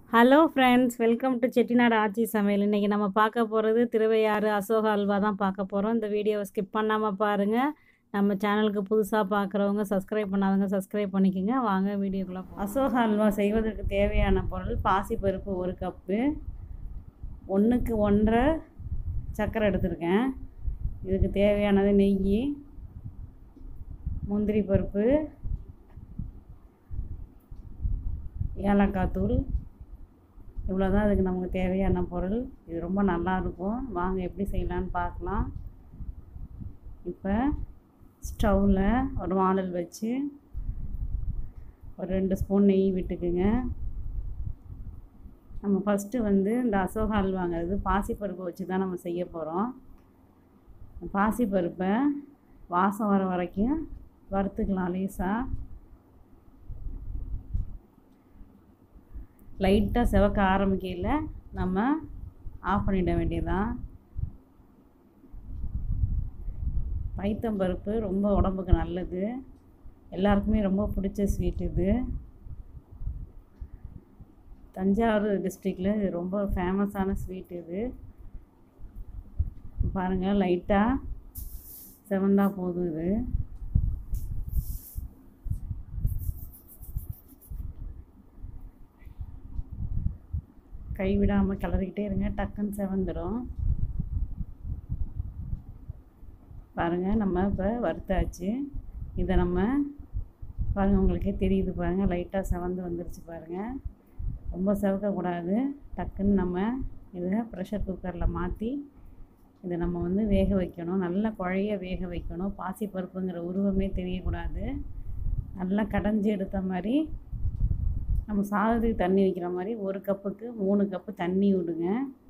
hello friends welcome to Chettinad ஆச்சி சமையல் இன்றைக்கி நம்ம பார்க்க போகிறது திருவையாறு அசோக அல்வா தான் பார்க்க போகிறோம் இந்த வீடியோவை ஸ்கிப் பண்ணாமல் பாருங்கள் நம்ம சேனலுக்கு புதுசாக பார்க்குறவங்க சப்ஸ்கிரைப் பண்ணாதவங்க சப்ஸ்கிரைப் பண்ணிக்கோங்க வாங்க வீடியோக்குள்ளே அசோக அல்வா செய்வதற்கு தேவையான பொருள் பாசிப்பருப்பு ஒரு கப்பு ஒன்றுக்கு ஒன்றரை சர்க்கரை எடுத்திருக்கேன் இதுக்கு தேவையானது நெய் முந்திரி பருப்பு ஏலக்காய் தூள் இவ்வளோ தான் அதுக்கு நமக்கு தேவையான பொருள் இது ரொம்ப நல்லாயிருக்கும் வாங்க எப்படி செய்யலான்னு பார்க்கலாம் இப்போ ஸ்டவ்வில் ஒரு வானல் வச்சு ஒரு ரெண்டு ஸ்பூன் நெய் விட்டுக்குங்க நம்ம ஃபஸ்ட்டு வந்து இந்த அசோகா அல்வாங்கிறது பாசிப்பருப்பை வச்சு தான் நம்ம செய்ய போகிறோம் பாசிப்பருப்பை வாசம் வர வரைக்கும் வறுத்துக்கலாம் லேசாக லைட்டாக செவக்க ஆரம்பிக்கையில் நம்ம ஆஃப் பண்ணிட வேண்டியதுதான் பைத்தம்பருப்பு ரொம்ப உடம்புக்கு நல்லது எல்லாருக்குமே ரொம்ப பிடிச்ச ஸ்வீட் இது தஞ்சாவூர் டிஸ்ட்ரிக்டில் இது ரொம்ப ஃபேமஸான ஸ்வீட் இது பாருங்கள் லைட்டாக செவந்தா போதும் இது கைவிடாமல் கிளறிக்கிட்டே இருங்க டக்குன்னு செவந்துடும் பாருங்கள் நம்ம இப்போ வறுத்தாச்சு இதை நம்ம பாருங்கள் உங்களுக்கே தெரியுது பாருங்கள் லைட்டாக செவந்து வந்துருச்சு பாருங்கள் ரொம்ப செவக்கக்கூடாது டக்குன்னு நம்ம இதை ப்ரெஷர் குக்கரில் மாற்றி இதை நம்ம வந்து வேக வைக்கணும் நல்லா குழைய வேக வைக்கணும் பாசிப்பருப்புங்கிற உருவமே தெரியக்கூடாது நல்லா கடைஞ்சி எடுத்த மாதிரி நம்ம சாதத்துக்கு தண்ணி வைக்கிற மாதிரி ஒரு கப்புக்கு மூணு கப்பு தண்ணி விடுங்க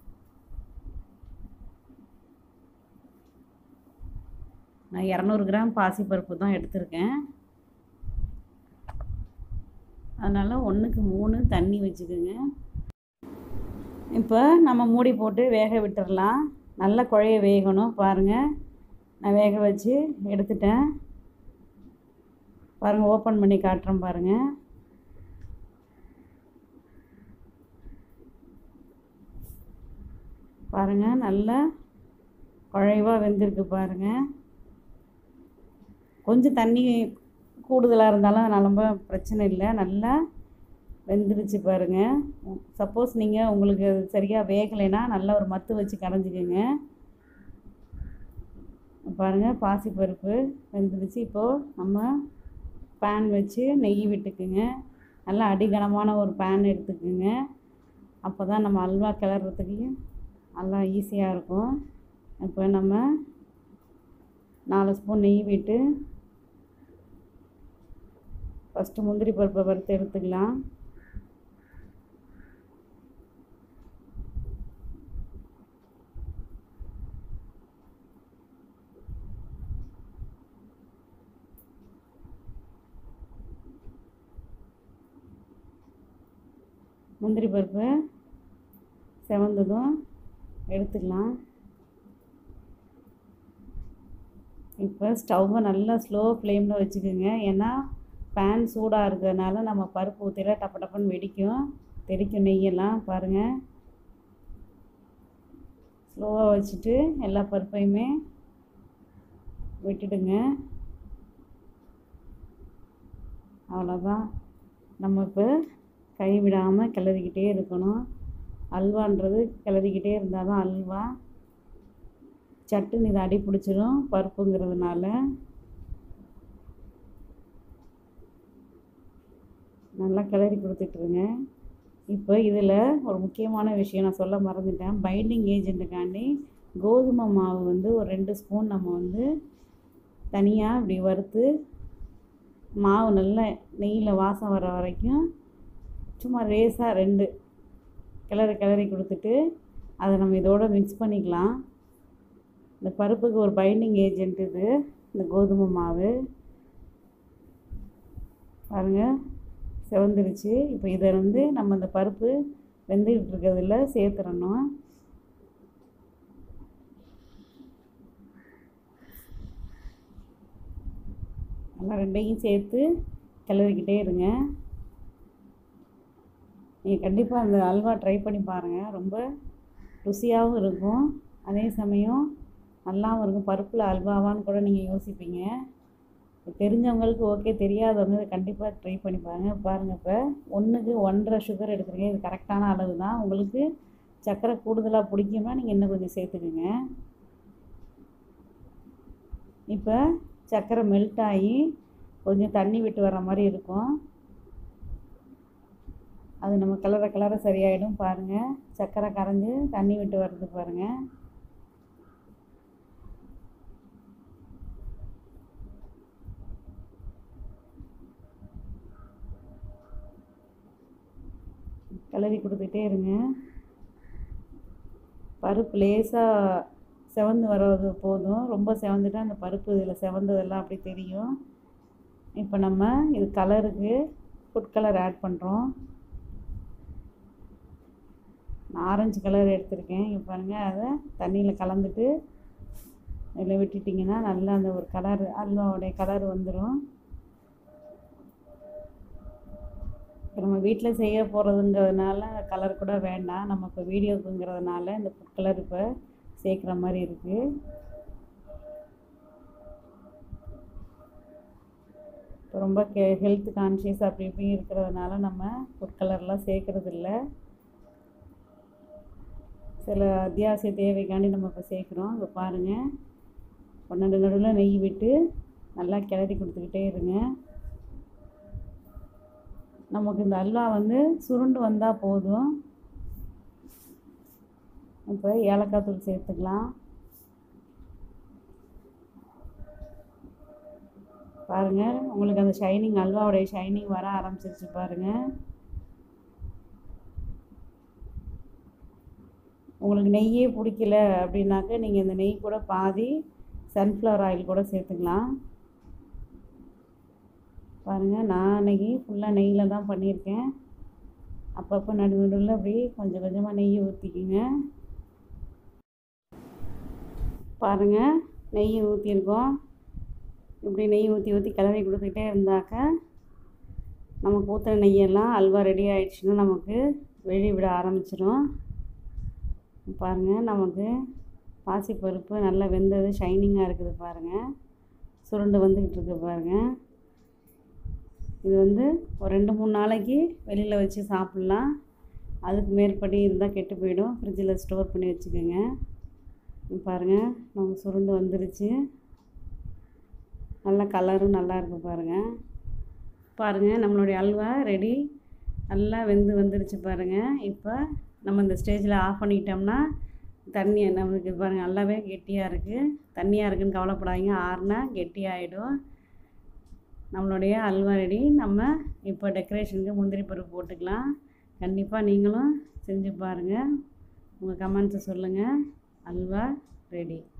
நான் இரநூறு கிராம் பாசிப்பருப்பு தான் எடுத்திருக்கேன் அதனால் ஒன்றுக்கு மூணு தண்ணி வச்சுக்கோங்க இப்போ நம்ம மூடி போட்டு வேக விட்டுடலாம் நல்லா குழைய வேகணும் பாருங்கள் நான் வேக வச்சு எடுத்துட்டேன் பாருங்கள் ஓப்பன் பண்ணி காட்டுறேன் பாருங்கள் பாருங்கள் நல்லா குழைவாக வெந்திருக்கு பாருங்கள் கொஞ்சம் தண்ணி கூடுதலாக இருந்தாலும் ரொம்ப பிரச்சனை இல்லை நல்லா வெந்துருச்சு பாருங்கள் சப்போஸ் நீங்கள் உங்களுக்கு சரியாக வேகலைன்னா நல்லா ஒரு மத்து வச்சு கடைஞ்சிக்கோங்க பாருங்கள் பாசிப்பருப்பு வெந்துருச்சு இப்போது நம்ம பேன் வச்சு நெய் விட்டுக்குங்க நல்லா அடிகனமான ஒரு பேன் எடுத்துக்குங்க அப்போ தான் நம்ம அல்வா கிளறதுக்கு நல்லா ஈஸியாக இருக்கும் இப்போ நம்ம நாலு ஸ்பூன் நெய் விட்டு ஃபஸ்ட்டு முந்திரி பருப்பை வறுத்து எடுத்துக்கலாம் முந்திரி பருப்பு செவந்ததும் எடுத்துக்கலாம் இப்போ ஸ்டவ்வை நல்லா ஸ்லோ ஃப்ளேமில் வச்சுக்கோங்க ஏன்னா பேன் சூடாக இருக்கிறதுனால நம்ம பருப்பு ஊற்றில டப்ப டப்புன்னு வெடிக்கும் தெறிக்கும் நெய்யெல்லாம் பாருங்கள் ஸ்லோவாக வச்சுட்டு எல்லா பருப்பையுமே விட்டுடுங்க அவ்வளோதான் நம்ம இப்போ கை விடாமல் கிளறிக்கிட்டே இருக்கணும் அல்வான்றது கிளறிக்கிட்டே இருந்தால் தான் அல்வா சட்டுன்னு இதை அடி பிடிச்சிரும் பருப்புங்கிறதுனால நல்லா கிளறி கொடுத்துட்ருங்க இப்போ இதில் ஒரு முக்கியமான விஷயம் நான் சொல்ல மறந்துட்டேன் பைண்டிங் ஏஜெண்ட்டுக்காண்டி கோதுமை மாவு வந்து ஒரு ரெண்டு ஸ்பூன் நம்ம வந்து தனியாக இப்படி வறுத்து மாவு நல்லா நெய்யில் வாசம் வர வரைக்கும் சும்மா ரேஸாக ரெண்டு கிளறி கிளறி கொடுத்துட்டு அதை நம்ம இதோட மிக்ஸ் பண்ணிக்கலாம் இந்த பருப்புக்கு ஒரு பைண்டிங் ஏஜென்ட் இது இந்த கோதுமை மாவு பாருங்கள் செவந்துருச்சு இப்போ இதை வந்து நம்ம இந்த பருப்பு வெந்துக்கிட்டு இருக்கிறதுல சேர்த்துடணும் நல்லா ரெண்டையும் சேர்த்து கிளறிக்கிட்டே இருங்க நீங்கள் கண்டிப்பாக அந்த அல்வா ட்ரை பண்ணி பாருங்கள் ரொம்ப ருசியாகவும் இருக்கும் அதே சமயம் நல்லாவும் இருக்கும் பருப்பில் அல்வாவான்னு கூட நீங்கள் யோசிப்பீங்க தெரிஞ்சவங்களுக்கு ஓகே தெரியாதவங்க இதை கண்டிப்பாக ட்ரை பண்ணி பாருங்கள் பாருங்கள் இப்போ ஒன்றுக்கு ஒன்றரை சுகர் எடுக்கிறீங்க இது கரெக்டான அளவு தான் உங்களுக்கு சர்க்கரை கூடுதலாக பிடிக்கும்னா நீங்கள் இன்னும் கொஞ்சம் சேர்த்துக்குங்க இப்போ சர்க்கரை மெல்ட் ஆகி கொஞ்சம் தண்ணி விட்டு வர மாதிரி இருக்கும் அது நம்ம கிளற கிளற சரியாயிடும் பாருங்கள் சர்க்கரை கரைஞ்சி தண்ணி விட்டு வருது பாருங்கள் கிளறி கொடுத்துட்டே இருங்க பருப்பு லேசாக செவந்து வர்றது போதும் ரொம்ப செவந்துட்டால் அந்த பருப்பு இதில் செவந்ததெல்லாம் அப்படி தெரியும் இப்போ நம்ம இது கலருக்கு ஃபுட் கலர் ஆட் பண்ணுறோம் நான் ஆரஞ்சு கலர் எடுத்திருக்கேன் இங்கே பாருங்கள் அதை தண்ணியில் கலந்துட்டு இதில் விட்டுட்டிங்கன்னா நல்லா அந்த ஒரு கலர் அல்வாவுடைய கலர் வந்துடும் இப்போ நம்ம வீட்டில் செய்ய போகிறதுங்கிறதுனால கலர் கூட வேண்டாம் நம்ம இப்போ வீடியோக்குங்கிறதுனால இந்த ஃபுட் கலர் இப்போ சேர்க்குற மாதிரி இருக்குது இப்போ ரொம்ப கே ஹெல்த் கான்ஷியஸ் அப்படி இப்படி இருக்கிறதுனால நம்ம ஃபுட் கலர்லாம் சேர்க்குறது இல்லை சில அத்தியாவசிய தேவைக்காண்டி நம்ம இப்போ சேர்க்குறோம் இப்போ பாருங்கள் ஒன்று நடுவில் நெய் விட்டு நல்லா கிளறி கொடுத்துக்கிட்டே இருங்க நமக்கு இந்த அல்வா வந்து சுருண்டு வந்தால் போதும் இப்போ ஏலக்காய் தூள் சேர்த்துக்கலாம் பாருங்கள் உங்களுக்கு அந்த ஷைனிங் அல்வாவுடைய ஷைனிங் வர ஆரம்பிச்சிருச்சு பாருங்கள் உங்களுக்கு நெய்யே பிடிக்கல அப்படின்னாக்க நீங்கள் இந்த நெய் கூட பாதி சன்ஃப்ளவர் ஆயில் கூட சேர்த்துக்கலாம் பாருங்கள் நான் அன்றைக்கி ஃபுல்லாக நெய்யில் தான் பண்ணியிருக்கேன் அப்பப்போ நடு நடுவில் அப்படி கொஞ்சம் கொஞ்சமாக நெய் ஊற்றிக்கிங்க பாருங்கள் நெய் ஊற்றிருக்கோம் இப்படி நெய் ஊற்றி ஊற்றி கிளறி கொடுத்துக்கிட்டே இருந்தாக்க நமக்கு ஊற்றின நெய்யெல்லாம் அல்வா ரெடி ஆயிடுச்சுன்னா நமக்கு வெளியே விட ஆரம்பிச்சிடும் பாருங்கள் நமக்கு பாசிப்பருப்பு நல்லா வெந்தது ஷைனிங்காக இருக்குது பாருங்கள் சுருண்டு வந்துக்கிட்டு இருக்கு பாருங்கள் இது வந்து ஒரு ரெண்டு மூணு நாளைக்கு வெளியில் வச்சு சாப்பிட்லாம் அதுக்கு மேற்படி இருந்தால் கெட்டு போயிடும் ஃப்ரிட்ஜில் ஸ்டோர் பண்ணி வச்சுக்கோங்க பாருங்கள் நமக்கு சுருண்டு வந்துருச்சு நல்ல கலரும் நல்லா இருக்குது பாருங்கள் பாருங்கள் நம்மளுடைய அல்வா ரெடி நல்லா வெந்து வந்துருச்சு பாருங்கள் இப்போ நம்ம இந்த ஸ்டேஜில் ஆஃப் பண்ணிக்கிட்டோம்னா தண்ணி நமக்கு பாருங்கள் நல்லாவே கெட்டியாக இருக்குது தண்ணியாக இருக்குதுன்னு கவலைப்படாதீங்க ஆறுனா கெட்டியாகிடும் நம்மளுடைய அல்வா ரெடி நம்ம இப்போ டெக்கரேஷனுக்கு முந்திரி பருப்பு போட்டுக்கலாம் கண்டிப்பாக நீங்களும் செஞ்சு பாருங்கள் உங்கள் கமெண்ட்ஸை சொல்லுங்கள் அல்வா ரெடி